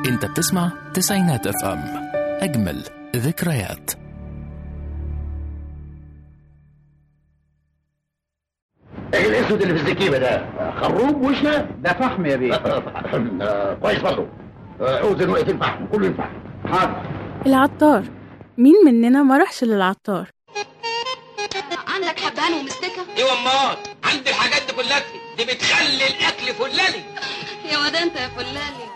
انت بتسمع تسعينات اف ام اجمل ذكريات ايه الاسود اللي في الزكيبه ده خروب وشنا ده فحم يا بيه آه، كويس برضه آه، اوزن وقت الفحم كله ينفع حاضر العطار مين مننا ما راحش للعطار عندك حبهان ومستكة ايوه امال عندي الحاجات دي كلها دي بتخلي الاكل فلالي يا واد انت يا فلالي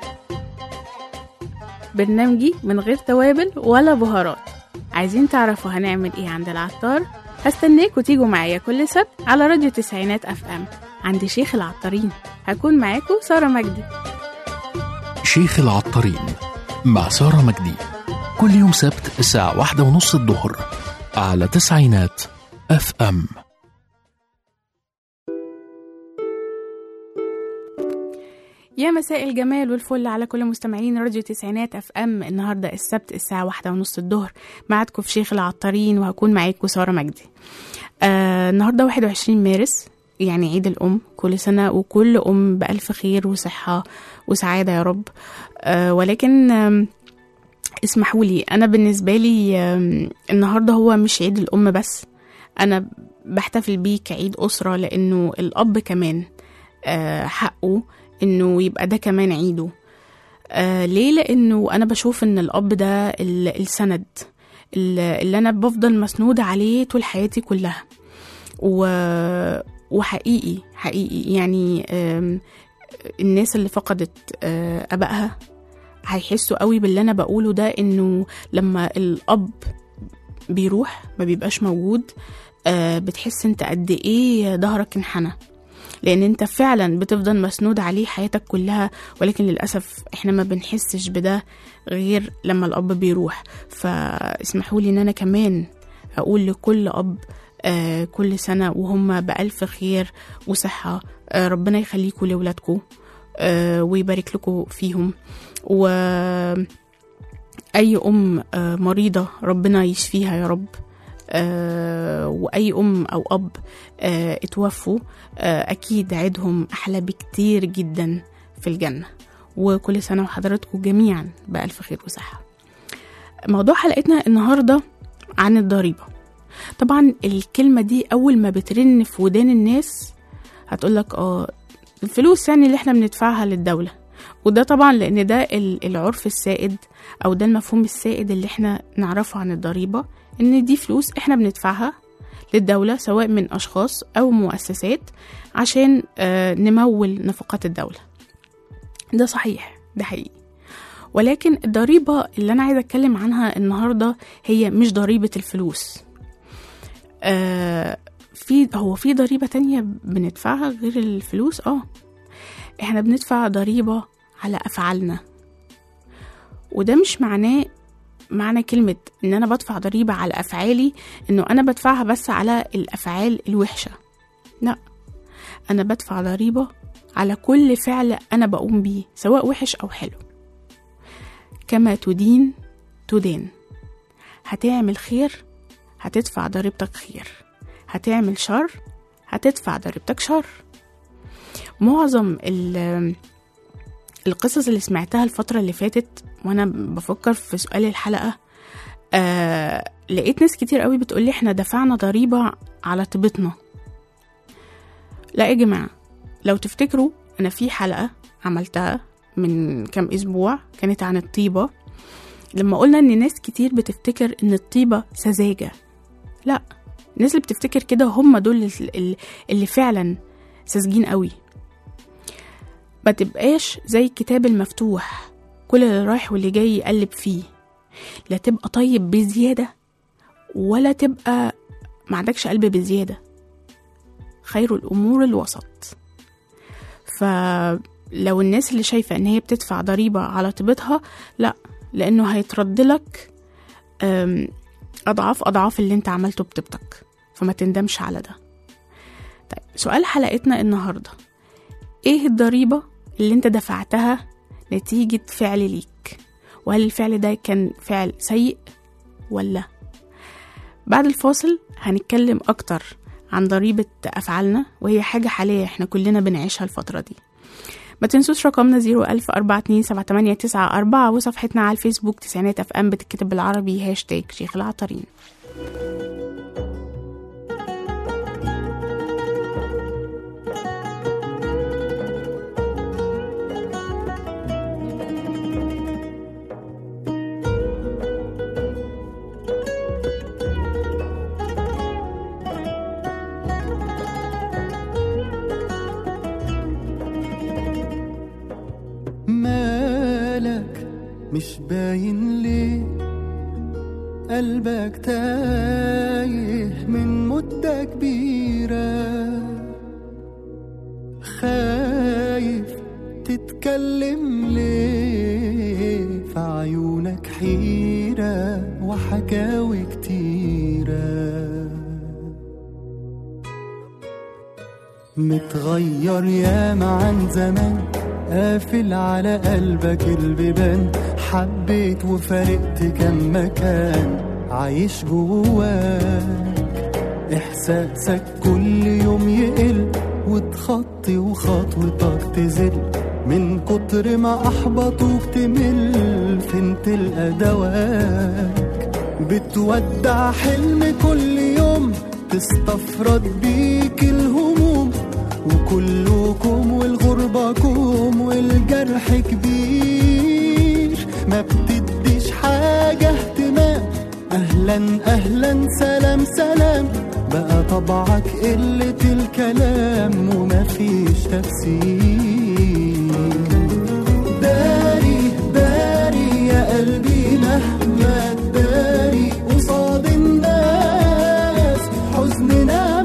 برنامجي من غير توابل ولا بهارات عايزين تعرفوا هنعمل ايه عند العطار هستناكوا تيجوا معايا كل سبت على راديو تسعينات اف ام عند شيخ العطارين هكون معاكوا سارة مجدي شيخ العطارين مع سارة مجدي كل يوم سبت الساعة واحدة ونص الظهر على تسعينات اف ام يا مساء الجمال والفل على كل مستمعين راديو تسعينات اف ام النهارده السبت الساعه واحدة ونص الظهر معادكم في شيخ العطارين وهكون معاكم ساره مجدي آه النهارده 21 مارس يعني عيد الام كل سنه وكل ام بالف خير وصحه وسعاده يا رب آه ولكن آم، اسمحوا لي انا بالنسبه لي آم، النهارده هو مش عيد الام بس انا بحتفل بيه كعيد اسره لانه الاب كمان آه، حقه انه يبقى ده كمان عيده آه ليه لانه انا بشوف ان الاب ده ال- السند ال- اللي انا بفضل مسنودة عليه طول حياتي كلها و... وحقيقي حقيقي يعني آم، الناس اللي فقدت آه، ابائها هيحسوا قوي باللي انا بقوله ده انه لما الاب بيروح ما بيبقاش موجود آه، بتحس انت قد ايه ظهرك انحنى لان انت فعلا بتفضل مسنود عليه حياتك كلها ولكن للاسف احنا ما بنحسش بده غير لما الاب بيروح فاسمحوا لي ان انا كمان اقول لكل اب آه كل سنه وهم بالف خير وصحه آه ربنا يخليكم لاولادكم آه ويبارك لكم فيهم و اي ام آه مريضه ربنا يشفيها يا رب آه واي ام او اب آه اتوفوا آه اكيد عيدهم احلى بكتير جدا في الجنه وكل سنه وحضراتكم جميعا بالف خير وصحه موضوع حلقتنا النهارده عن الضريبه طبعا الكلمه دي اول ما بترن في ودان الناس هتقولك اه الفلوس يعني اللي احنا بندفعها للدوله وده طبعا لان ده ال- العرف السائد او ده المفهوم السائد اللي احنا نعرفه عن الضريبه ان دي فلوس احنا بندفعها للدولة سواء من أشخاص أو مؤسسات عشان آه، نمول نفقات الدولة ده صحيح ده حقيقي ولكن الضريبة اللي أنا عايزة أتكلم عنها النهاردة هي مش ضريبة الفلوس آه في هو في ضريبة تانية بندفعها غير الفلوس اه احنا بندفع ضريبة على أفعالنا وده مش معناه معنى كلمة إن أنا بدفع ضريبة على أفعالي إنه أنا بدفعها بس على الأفعال الوحشة لا أنا بدفع ضريبة على كل فعل أنا بقوم بيه سواء وحش أو حلو كما تدين تدان هتعمل خير هتدفع ضريبتك خير هتعمل شر هتدفع ضريبتك شر معظم ال- القصص اللي سمعتها الفترة اللي فاتت وانا بفكر في سؤال الحلقة آه لقيت ناس كتير قوي بتقولي احنا دفعنا ضريبة على طيبتنا لا يا جماعة لو تفتكروا انا في حلقة عملتها من كام اسبوع كانت عن الطيبة لما قلنا ان ناس كتير بتفتكر ان الطيبة سذاجة لا الناس اللي بتفتكر كده هم دول ال- ال- اللي فعلا ساذجين قوي ما تبقاش زي الكتاب المفتوح كل اللي رايح واللي جاي يقلب فيه لا تبقى طيب بزيادة ولا تبقى ما عندكش قلب بزيادة خير الأمور الوسط فلو الناس اللي شايفة إن هي بتدفع ضريبة على طيبتها لا لأنه هيترد لك أم، أضعاف أضعاف اللي أنت عملته بطيبتك فما تندمش على ده طيب سؤال حلقتنا النهاردة إيه الضريبة اللي أنت دفعتها نتيجة فعل ليك وهل الفعل ده كان فعل سيء ولا بعد الفاصل هنتكلم أكتر عن ضريبة أفعالنا وهي حاجة حالية احنا كلنا بنعيشها الفترة دي ما تنسوش رقمنا 010427894 وصفحتنا على الفيسبوك تسعينات اف ام بتتكتب بالعربي هاشتاج شيخ العطارين مالك مش باين ليه قلبك تايه من مدة كبيرة خايف تتكلم ليه في عيونك حيرة وحكاوي كتيرة متغير ياما عن زمان قافل على قلبك البيبان حبيت وفارقت كم مكان عايش جواك احساسك كل يوم يقل وتخطي وخطوتك تزل من كتر ما احبطوك تمل فين تلقى دواك بتودع حلم كل يوم تستفرد بيك الهموم وكلكم والغربة كوم والجرح كبير ما بتديش حاجة اهتمام أهلا أهلا سلام سلام بقى طبعك قلة الكلام ومفيش تفسير داري داري يا قلبي مهما تداري قصاد الناس حزننا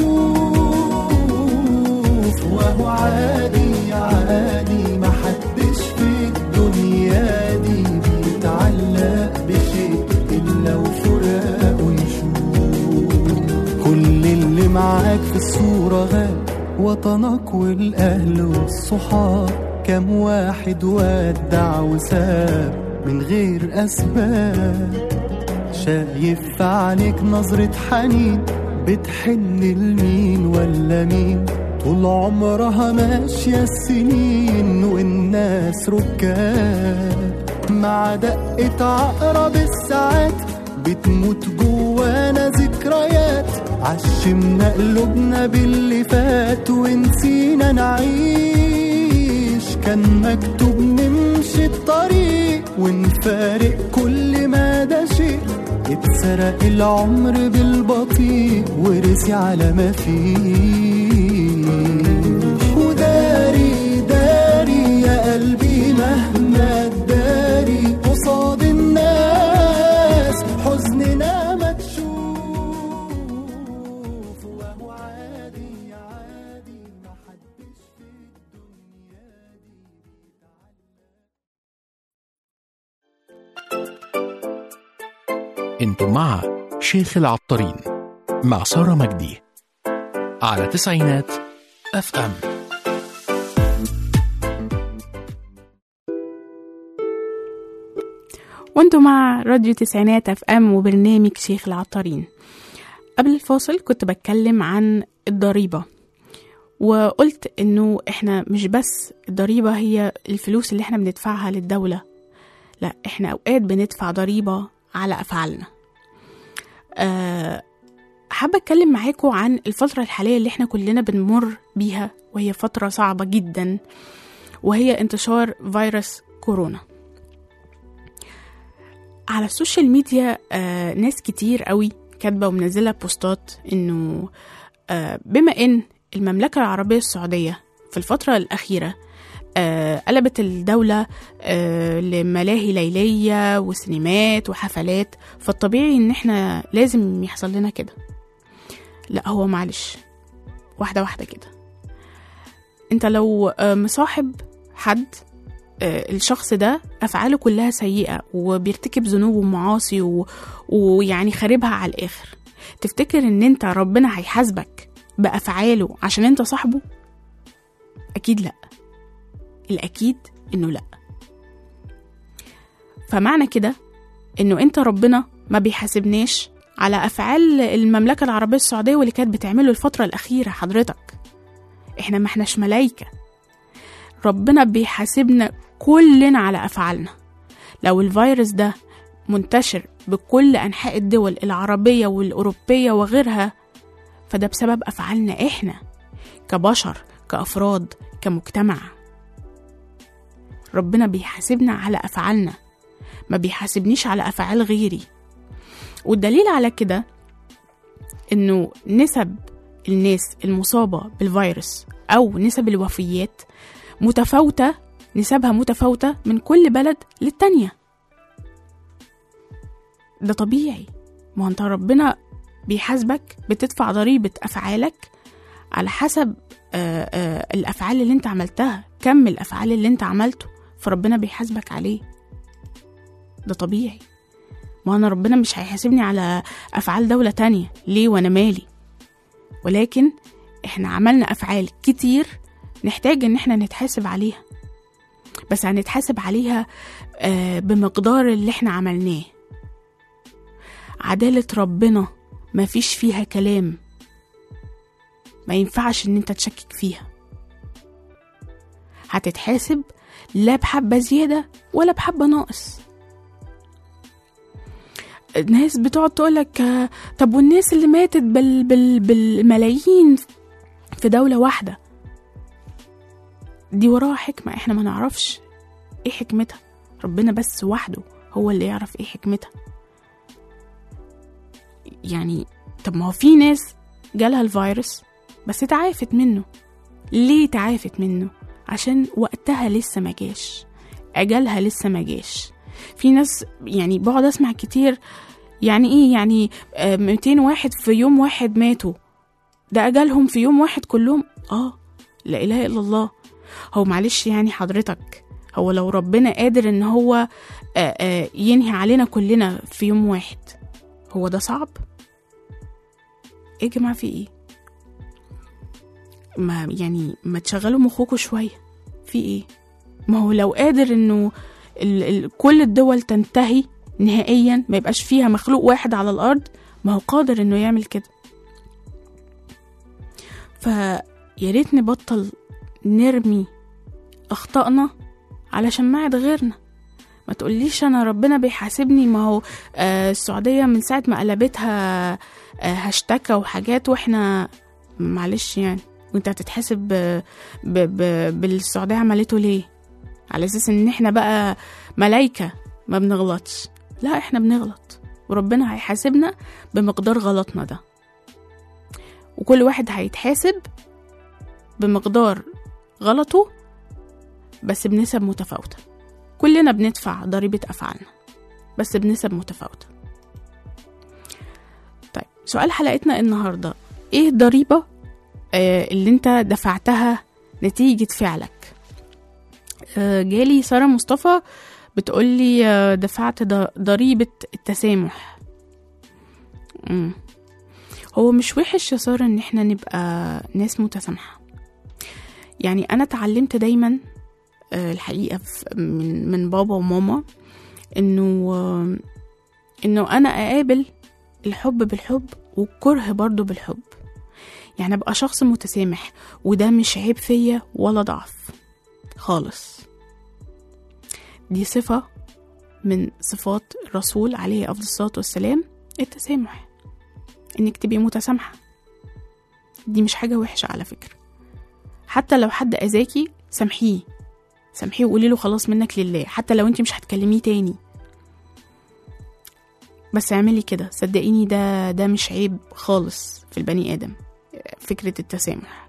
مكشوف وهو عادي عادي محدش في الدنيا دي بيتعلق بشيء إلا وفراقه يشوف كل اللي معاك في الصورة غاب وطنك والأهل والصحاب كم واحد ودع وساب من غير أسباب شايف في عينيك نظرة حنين بتحن لمين ولا مين طول عمرها ماشية السنين والناس ركاب مع دقة عقرب الساعات بتموت جوانا ذكريات عشمنا قلوبنا باللي فات ونسينا نعيش كان مكتوب نمشي الطريق ونفارق كل ما ده شيء اتسرق العمر بالبطيء ورسي على ما فيه وداري داري يا قلبي مهما تداري قصاد الناس حزننا مكشوف وهو عادي عادي محدش في الدنيا دي انتم مع شيخ العطارين مع سارة مجدي على تسعينات اف ام وانتم مع راديو تسعينات اف ام وبرنامج شيخ العطارين قبل الفاصل كنت بتكلم عن الضريبة وقلت انه احنا مش بس الضريبة هي الفلوس اللي احنا بندفعها للدولة لا احنا اوقات بندفع ضريبة على افعالنا أه حابة اتكلم معاكم عن الفترة الحالية اللي احنا كلنا بنمر بيها وهي فترة صعبة جدا وهي انتشار فيروس كورونا على السوشيال ميديا آه ناس كتير قوي كاتبة ومنزلة بوستات انه آه بما ان المملكة العربية السعودية في الفترة الأخيرة آه قلبت الدولة آه لملاهي ليلية وسينمات وحفلات فالطبيعي ان احنا لازم يحصل لنا كده لا هو معلش واحدة واحدة كده انت لو آه مصاحب حد آه، الشخص ده أفعاله كلها سيئة وبيرتكب ذنوب ومعاصي و... ويعني خاربها على الآخر تفتكر إن أنت ربنا هيحاسبك بأفعاله عشان أنت صاحبه؟ أكيد لأ الأكيد إنه لأ فمعنى كده إنه أنت ربنا ما بيحاسبناش على أفعال المملكة العربية السعودية واللي كانت بتعمله الفترة الأخيرة حضرتك إحنا ما إحناش ملايكة ربنا بيحاسبنا كلنا على أفعالنا لو الفيروس ده منتشر بكل أنحاء الدول العربية والأوروبية وغيرها فده بسبب أفعالنا إحنا كبشر كأفراد كمجتمع ربنا بيحاسبنا على أفعالنا ما بيحاسبنيش على أفعال غيري والدليل على كده إنه نسب الناس المصابة بالفيروس أو نسب الوفيات متفاوتة نسبها متفاوتة من كل بلد للتانية ده طبيعي ما هو انت ربنا بيحاسبك بتدفع ضريبة أفعالك على حسب آه، آه، الأفعال اللي انت عملتها كم الأفعال اللي انت عملته فربنا بيحاسبك عليه ده طبيعي ما أنا ربنا مش هيحاسبني على أفعال دولة تانية ليه وأنا مالي ولكن احنا عملنا أفعال كتير نحتاج ان احنا نتحاسب عليها بس هنتحاسب عليها آه، بمقدار اللي احنا عملناه عدالة ربنا ما فيش فيها كلام ما ينفعش ان انت تشكك فيها هتتحاسب لا بحبة زيادة ولا بحبة ناقص الناس بتقعد تقولك آه، طب والناس اللي ماتت بال بال بالملايين في دولة واحدة دي وراها حكمة احنا ما نعرفش ايه حكمتها ربنا بس وحده هو اللي يعرف ايه حكمتها يعني طب ما هو في ناس جالها الفيروس بس تعافت منه ليه تعافت منه عشان وقتها لسه ما جاش اجلها لسه ما جاش في ناس يعني بقعد اسمع كتير يعني ايه يعني آه، 200 واحد في يوم واحد ماتوا ده اجلهم في يوم واحد كلهم اه لا اله الا الله هو معلش يعني حضرتك هو لو ربنا قادر ان هو آه، آه، ينهي علينا كلنا في يوم واحد هو ده صعب ايه يا جماعه في ايه ما يعني ما تشغلوا مخكوا شويه في ايه ما هو لو قادر انه ال ال كل الدول تنتهي نهائيا ما يبقاش فيها مخلوق واحد على الارض ما هو قادر انه يعمل كده فيا ريت نبطل نرمي اخطائنا على شماعة غيرنا ما تقوليش انا ربنا بيحاسبني ما هو آه السعودية من ساعة ما قلبتها آه هاشتكى وحاجات واحنا معلش يعني وانت هتتحاسب ب... ب... ب... بالسعودية عملته ليه على اساس ان احنا بقى ملايكة ما بنغلطش لا احنا بنغلط وربنا هيحاسبنا بمقدار غلطنا ده وكل واحد هيتحاسب بمقدار غلطه بس بنسب متفاوتة كلنا بندفع ضريبة أفعالنا بس بنسب متفاوتة طيب سؤال حلقتنا النهاردة ايه الضريبة آه اللي انت دفعتها نتيجة فعلك آه جالي سارة مصطفى بتقولي آه دفعت ض- ضريبة التسامح مم. هو مش وحش يا سارة ان احنا نبقى ناس متسامحة يعني انا اتعلمت دايما آه، الحقيقة ف- من من بابا وماما انه آه، انه انا اقابل الحب بالحب والكره برضو بالحب يعني ابقى شخص متسامح وده مش عيب فيا ولا ضعف خالص دي صفة من صفات الرسول عليه أفضل الصلاة والسلام التسامح إنك تبقي متسامحة دي مش حاجة وحشة على فكرة حتى لو حد أذاكي سامحيه سامحيه وقولي له خلاص منك لله حتى لو انت مش هتكلميه تاني بس اعملي كده صدقيني ده ده مش عيب خالص في البني ادم فكرة التسامح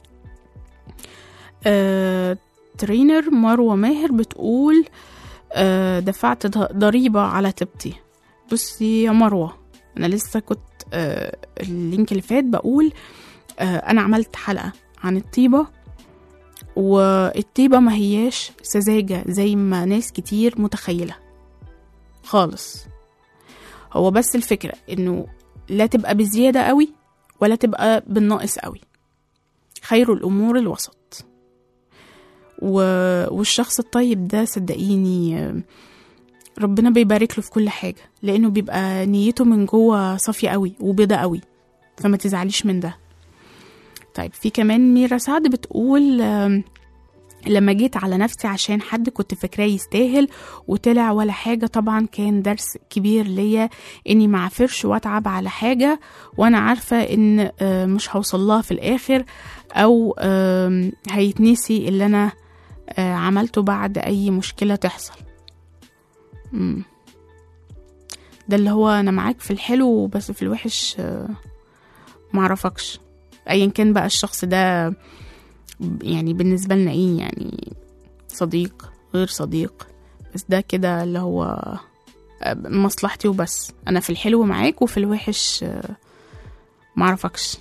آه، ترينر مروة ماهر بتقول آه، دفعت ض- ضريبة على طيبتي بصي يا مروة أنا لسه كنت آه، اللينك اللي فات بقول آه، أنا عملت حلقة عن الطيبة والطيبة ما هياش سذاجة زي ما ناس كتير متخيلة خالص هو بس الفكرة إنه لا تبقى بزيادة قوي ولا تبقى بالناقص قوي خير الأمور الوسط و... والشخص الطيب ده صدقيني آه، ربنا بيبارك له في كل حاجة لأنه بيبقى نيته من جوه صافية قوي وبيضة قوي فما تزعليش من ده طيب في كمان ميرا سعد بتقول آم، لما جيت على نفسي عشان حد كنت فاكراه يستاهل وطلع ولا حاجة طبعا كان درس كبير ليا اني ما عافرش واتعب على حاجة وانا عارفة ان آه، مش هوصلها في الاخر او آم، هيتنسي اللي انا آه، عملته بعد اي مشكلة تحصل مم. ده اللي هو انا معاك في الحلو بس في الوحش آه، معرفكش ايا كان بقى الشخص ده يعني بالنسبة لنا ايه يعني صديق غير صديق بس ده كده اللي هو آه، مصلحتي وبس انا في الحلو معاك وفي الوحش آه، معرفكش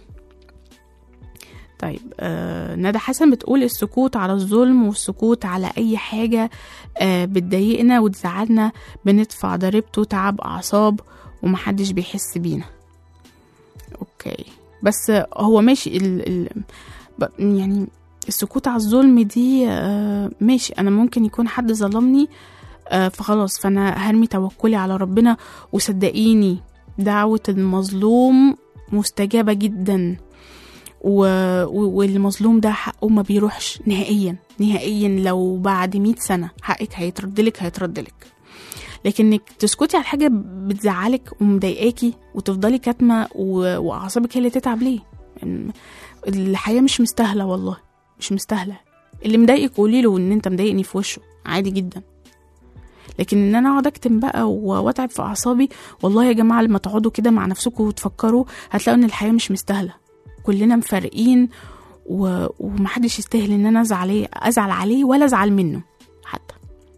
طيب آه ندى حسن بتقول السكوت على الظلم والسكوت على اي حاجة آه بتضايقنا وتزعلنا بندفع ضريبته تعب اعصاب ومحدش بيحس بينا اوكي بس هو ماشي ال ال ب- يعني السكوت على الظلم دي آه، ماشي انا ممكن يكون حد ظلمني آه، فخلاص فانا هرمي توكلي على ربنا وصدقيني دعوة المظلوم مستجابة جدا و... و- والمظلوم ده حقه ما بيروحش نهائيا نهائيا لو بعد مئة سنة حقك هيتردلك هيتردلك لكن انك تسكتي على حاجة بتزعلك ومضايقاكي وتفضلي كاتمة و... واعصابك هي اللي تتعب ليه إن- الحياة مش مستاهلة والله مش مستاهلة اللي مضايقك قولي له ان انت مضايقني في وشه عادي جدا لكن ان انا اقعد اكتم بقى و- واتعب في اعصابي والله يا جماعه لما تقعدوا كده مع نفسكم وتفكروا هتلاقوا ان الحياه مش مستاهله كلنا مفارقين و... ومحدش يستاهل ان انا ازعل عليه ازعل عليه ولا ازعل منه حتى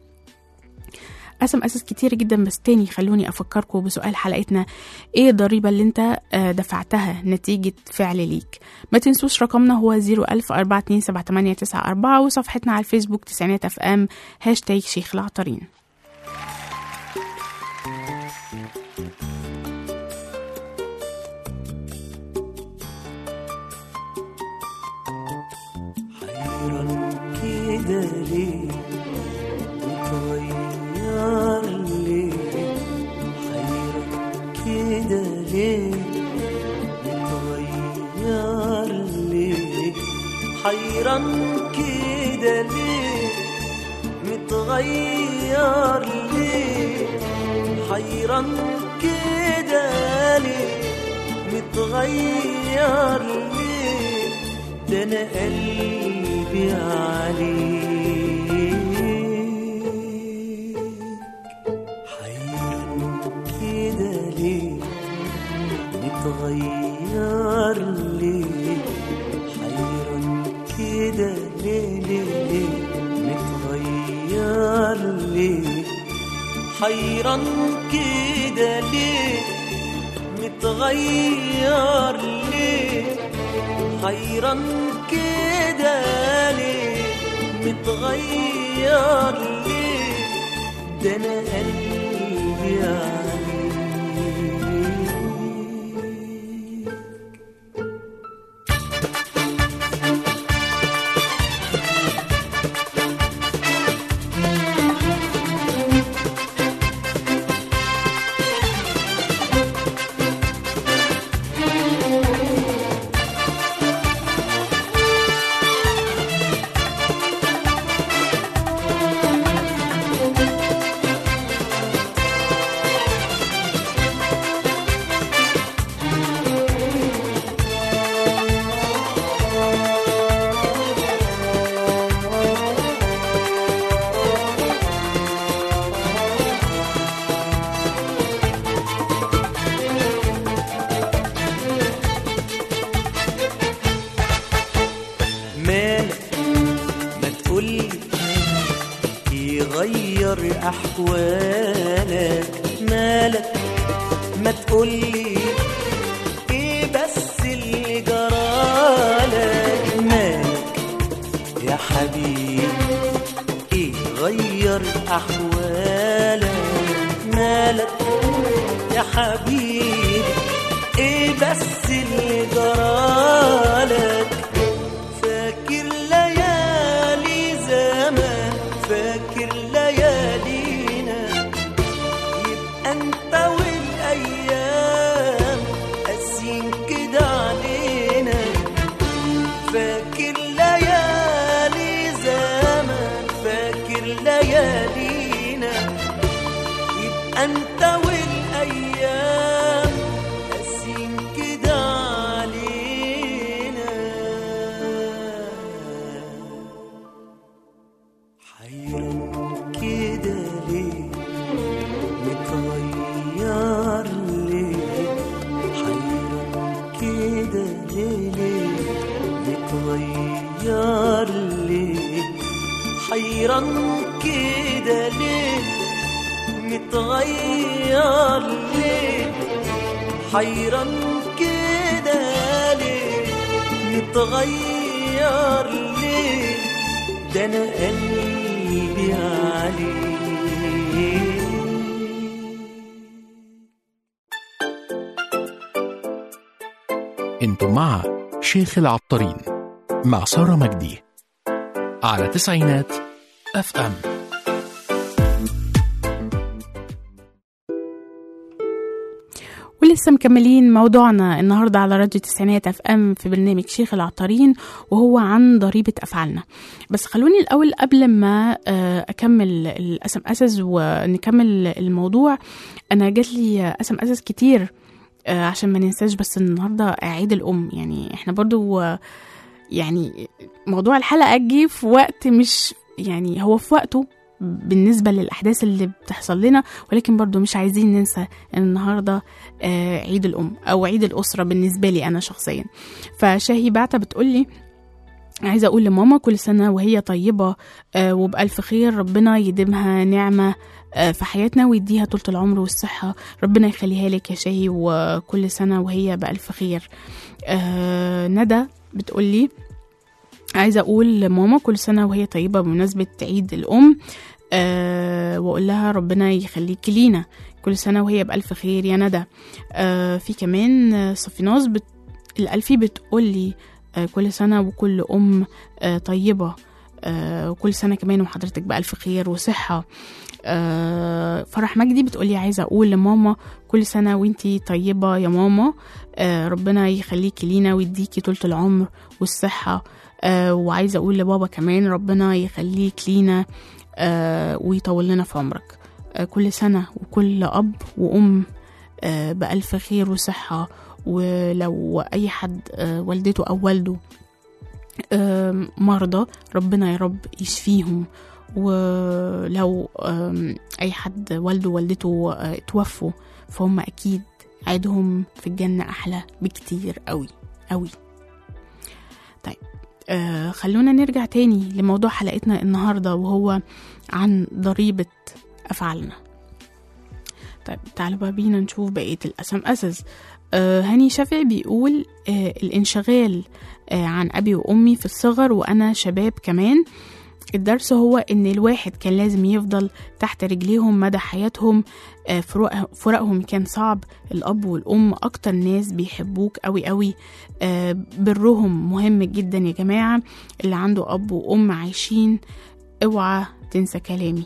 قسم اساس كتير جدا بس تاني خلوني افكركم بسؤال حلقتنا ايه الضريبة اللي انت آه، دفعتها نتيجة فعل ليك ما تنسوش رقمنا هو 010427894 وصفحتنا على الفيسبوك تسعينات اف ام هاشتاج شيخ العطارين حيران كده ليه متغير ليه حيران كده ليه متغير ليه حيران كده ليه متغير ليه حيران كده ليه متغير ليه ده انا قلبي عليك حيران كده ليه متغير ليه حيران كده ليه ليه ليه متغير ليه حيران كده ليه متغير ليه حيران كده ليه متغير ليه ده انا قلبي عليك مالك ما تقولي يغير احوالك مالك ما تقولي ايه بس اللي جرالك مالك يا حبيبي ايه غير احوالك مالك يا حبيبي ايه بس اللي جرالك فاكر ليالي زمان فاكر ليالينا يبقى انت والايام قاسيين كده علينا فاكر ليالي زمان انت والايام قاسين كده علينا حيران كده ليه متغير ليه حيران كده ليه ليه متغير ليه حيران كده ليه متغير ليه حيران كده ليه متغير ليه ده انا قلبي عليه انتم مع شيخ العطارين مع سارة مجدي على تسعينات اف ام ولسه مكملين موضوعنا النهارده على راديو تسعينات اف ام في برنامج شيخ العطارين وهو عن ضريبه افعالنا بس خلوني الاول قبل ما آه، اكمل الاسم اسس ونكمل الموضوع انا جات لي اسم اسس كتير آه، عشان ما ننساش بس النهارده عيد الام يعني احنا برضو آه، يعني موضوع الحلقه جه في وقت مش يعني هو في وقته بالنسبة للأحداث اللي بتحصل لنا ولكن برضو مش عايزين ننسى إن النهاردة آه، عيد الأم أو عيد الأسرة بالنسبة لي أنا شخصيا فشاهي بعتة بتقولي عايزة أقول لماما كل سنة وهي طيبة آه، وبألف خير ربنا يديمها نعمة آه، في حياتنا ويديها طولة العمر والصحة ربنا يخليها لك يا شاهي وكل سنة وهي بألف خير آه، ندى بتقولي عايزة أقول لماما كل سنة وهي طيبة بمناسبة عيد الأم أه وأقول لها ربنا يخليكي لينا كل سنة وهي بألف خير يا ندى أه في كمان آه، صفيناز بت... الألفي بتقولي أه كل سنة وكل أم أه طيبة أه وكل سنة كمان وحضرتك بألف خير وصحة أه فرح مجدي بتقولي عايزة أقول لماما كل سنة وانتي طيبة يا ماما أه ربنا يخليكي لينا ويديكي طولة العمر والصحة آه وعايزة أقول لبابا كمان ربنا يخليك لينا آه ويطول لنا في عمرك آه كل سنة وكل أب وأم آه بألف خير وصحة ولو أي حد آه والدته أو والده آه مرضى ربنا يا رب يشفيهم ولو آم، أي حد والده ووالدته آه، توفوا فهم أكيد عيدهم في الجنة أحلى بكتير أوي أوي آه خلونا نرجع تاني لموضوع حلقتنا النهاردة وهو عن ضريبة أفعالنا طيب تعالوا بقى بينا نشوف بقية الأسم أسس آه هاني شافعي بيقول آه الانشغال آه عن أبي وأمي في الصغر وأنا شباب كمان الدرس هو إن الواحد كان لازم يفضل تحت رجليهم مدى حياتهم آه فراق- فراقهم كان صعب الأب والأم أكتر ناس بيحبوك أوي أوي آه برهم مهم جدا يا جماعة اللي عنده أب وأم عايشين اوعى تنسى كلامي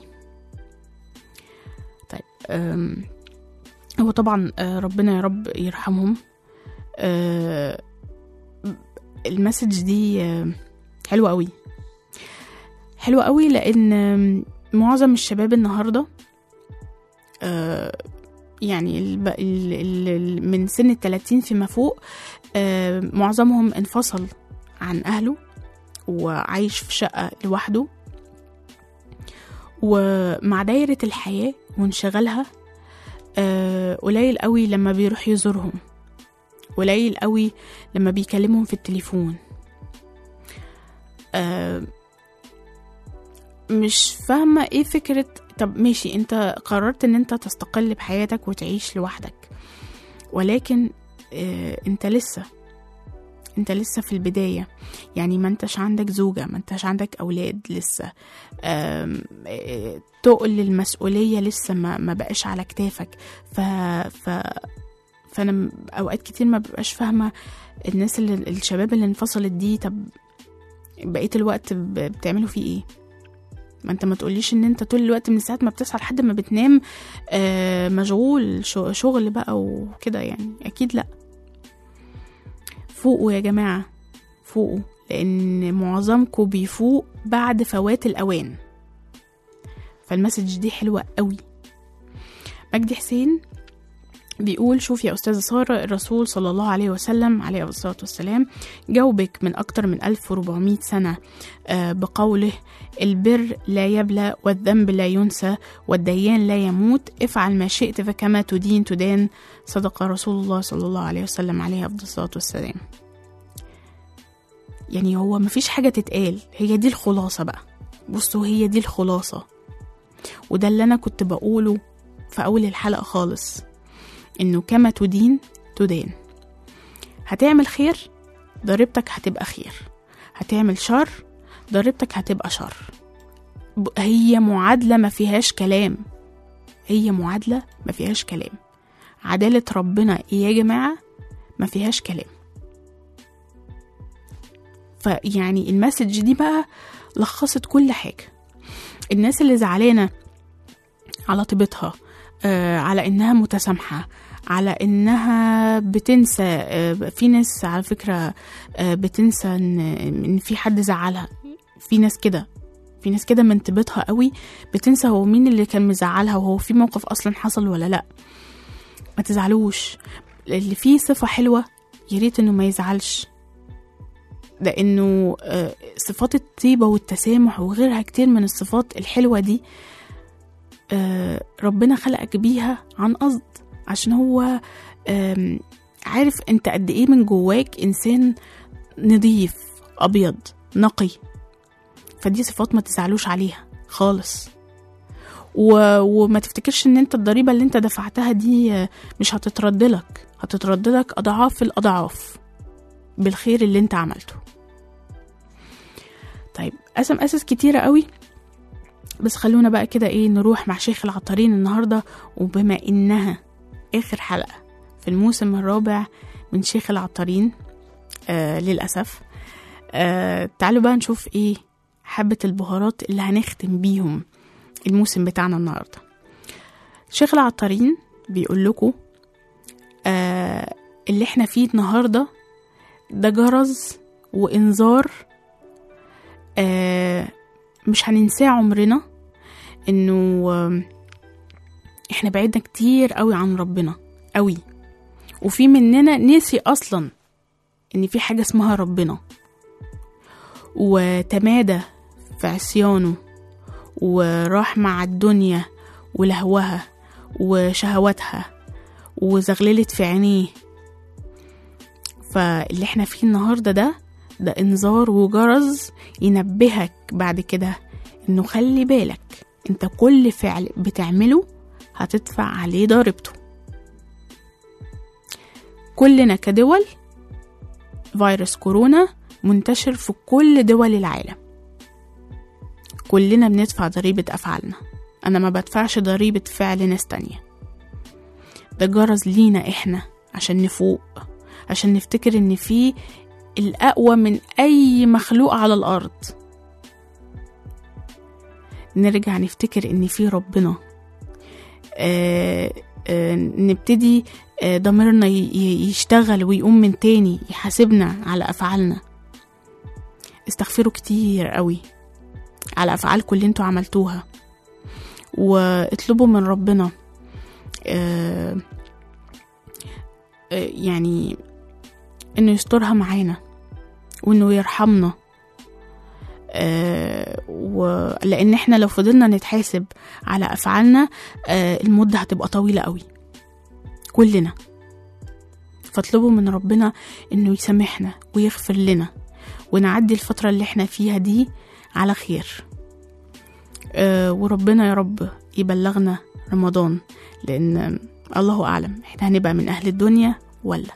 طيب آم، هو طبعا آه، ربنا يا رب يرحمهم آه، المسج دي آه، حلوة قوي حلوة قوي لأن آم، معظم الشباب النهاردة آه، يعني الب... ال... ال... ال- من سن التلاتين فيما فوق آه، معظمهم انفصل عن أهله وعايش في شقة لوحده ومع دايرة الحياة وانشغالها آه، قليل قوي لما بيروح يزورهم قليل قوي لما بيكلمهم في التليفون آه، مش فاهمة ايه فكرة طب ماشي انت قررت ان انت تستقل بحياتك وتعيش لوحدك ولكن آه، انت لسه انت لسه في البداية يعني ما انتش عندك زوجة ما انتش عندك أولاد لسه آم، آه، تقل المسؤولية لسه ما, ما بقاش على كتافك ف, ف فأنا م- أوقات كتير ما ببقاش فاهمة الناس اللي الشباب اللي انفصلت دي طب بقية الوقت ب- بتعملوا فيه ايه ما انت ما تقوليش ان انت طول الوقت من ساعة ما بتصحى لحد ما بتنام آه، مشغول شو- شغل بقى وكده يعني اكيد لا فوقوا يا جماعة فوقوا لأن معظمكم بيفوق بعد فوات الأوان فالمسج دي حلوة قوي مجدي حسين بيقول شوف يا أستاذة سارة الرسول صلى الله عليه وسلم عليه الصلاة والسلام جاوبك من أكتر من 1400 سنة آه، بقوله البر لا يبلى والذنب لا ينسى والديان لا يموت افعل ما شئت فكما تدين تدان صدق رسول الله صلى الله عليه وسلم عليه أفضل الصلاة والسلام يعني هو مفيش حاجة تتقال هي دي الخلاصة بقى بصوا هي دي الخلاصة وده اللي أنا كنت بقوله في أول الحلقة خالص إنه كما تدين تدان هتعمل خير ضريبتك هتبقى خير هتعمل شر ضريبتك هتبقى شر ب- هي معادلة ما فيهاش كلام هي معادلة ما فيهاش كلام عدالة ربنا إيه يا جماعة ما فيهاش كلام فيعني المسج دي بقى لخصت كل حاجة الناس اللي زعلانة على طيبتها آه على إنها متسامحة على إنها بتنسى آه في ناس على فكرة آه بتنسى إن, إن في حد زعلها في ناس كده في ناس كده من طيبتها قوي بتنسى هو مين اللي كان مزعلها وهو في موقف أصلا حصل ولا لأ ما تزعلوش اللي فيه صفة حلوة ياريت إنه ما يزعلش لأنه آه، صفات الطيبة والتسامح وغيرها كتير من الصفات الحلوة دي آه، ربنا خلقك بيها عن قصد عشان هو آم، عارف انت قد ايه من جواك انسان نضيف ابيض نقي فدي صفات ما تزعلوش عليها خالص و... وما تفتكرش ان انت الضريبة اللي انت دفعتها دي آه، مش هتترد لك هتترد لك اضعاف الاضعاف بالخير اللي انت عملته طيب قسم قصص كتيرة قوي بس خلونا بقى كده ايه نروح مع شيخ العطارين النهاردة وبما انها اخر حلقة في الموسم الرابع من شيخ العطارين آه للأسف آه تعالوا بقى نشوف ايه حبة البهارات اللي هنختم بيهم الموسم بتاعنا النهاردة شيخ العطارين بيقول لكم آه اللي احنا فيه النهارده ده جرس وإنذار آه مش هننساه عمرنا إنه آه، إحنا بعدنا كتير قوي عن ربنا قوي وفي مننا نسي أصلا إن في حاجة اسمها ربنا وتمادى في عصيانه وراح مع الدنيا ولهوها وشهواتها وزغللت في عينيه فاللي احنا فيه النهارده ده ده انذار وجرس ينبهك بعد كده انه خلي بالك انت كل فعل بتعمله هتدفع عليه ضريبته كلنا كدول فيروس كورونا منتشر في كل دول العالم كلنا بندفع ضريبة أفعالنا أنا ما بدفعش ضريبة فعل ناس تانية ده جرس لينا إحنا عشان نفوق عشان نفتكر ان في الاقوى من اي مخلوق على الارض نرجع نفتكر ان في ربنا آه آه نبتدي آه ضميرنا ي- ي- يشتغل ويقوم من تاني يحاسبنا على افعالنا استغفروا كتير قوي على افعالكم اللي انتوا عملتوها واطلبوا من ربنا آه آه، يعني انه يسترها معانا وانه يرحمنا آه ولان احنا لو فضلنا نتحاسب على افعالنا آه المده هتبقى طويله قوي كلنا فاطلبوا من ربنا انه يسامحنا ويغفر لنا ونعدي الفتره اللي احنا فيها دي على خير آه وربنا يا رب يبلغنا رمضان لان الله اعلم احنا هنبقى من اهل الدنيا ولا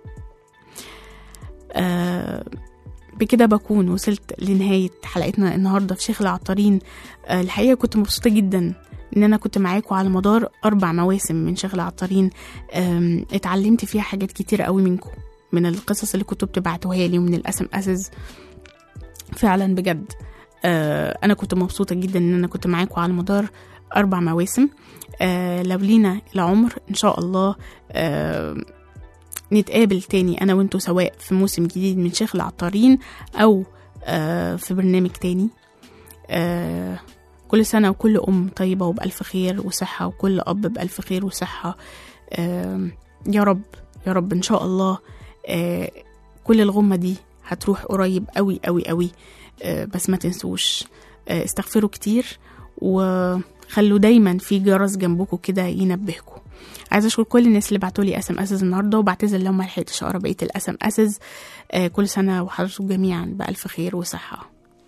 آه بكده بكون وصلت لنهاية حلقتنا النهاردة في شيخ العطارين آه الحقيقة كنت مبسوطة جدا ان انا كنت معاكم على مدار اربع مواسم من شيخ العطارين آم، اتعلمت فيها حاجات كتير قوي منكم من القصص اللي كنتوا بتبعتوها لي ومن الاسم اسز فعلا بجد آه انا كنت مبسوطة جدا ان انا كنت معاكم على مدار اربع مواسم آه لو لينا العمر ان شاء الله آه نتقابل تاني انا وانتوا سواء في موسم جديد من شيخ العطارين او آه في برنامج تاني آه كل سنة وكل أم طيبة وبألف خير وصحة وكل أب بألف خير وصحة آم، يا رب يا رب إن شاء الله آه، كل الغمة دي هتروح قريب قوي قوي قوي آه، بس ما تنسوش آه، استغفروا كتير وخلوا دايما في جرس جنبكم كده ينبهكم عايزه اشكر كل الناس اللي بعتوا لي اس ام اسز النهارده وبعتذر لو ما لحقتش اقرا بقيه الاس ام اسز كل سنه وحضراتكم جميعا بالف خير وصحه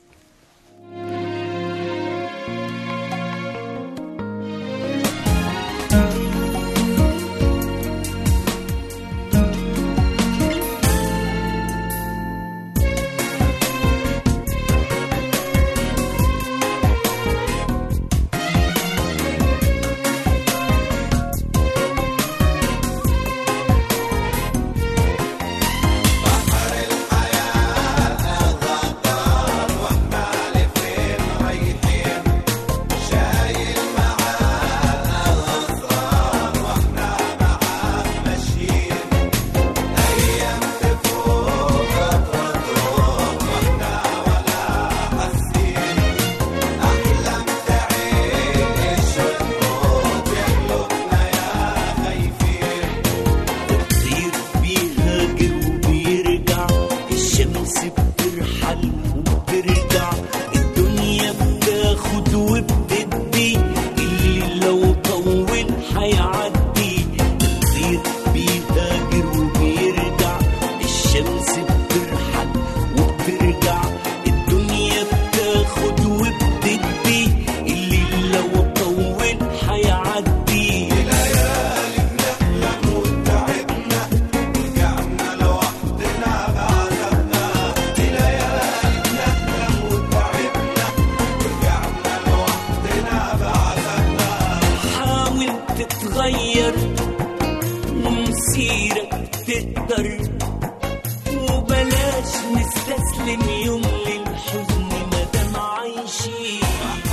بيطير بيهاجر وبيرجع الشمس بترحل وبترجع الدنيا بتاخد وبتدي اللي لو طول هيعدي بيطير بيهاجر وبيرجع الشمس بترحل وبترجع الدنيا بتاخد وبتدي اللي لو طول هيعدي حاول تتغير ومسيرك تقدر وبلاش نستسلم يوم للحزن مادام عايشين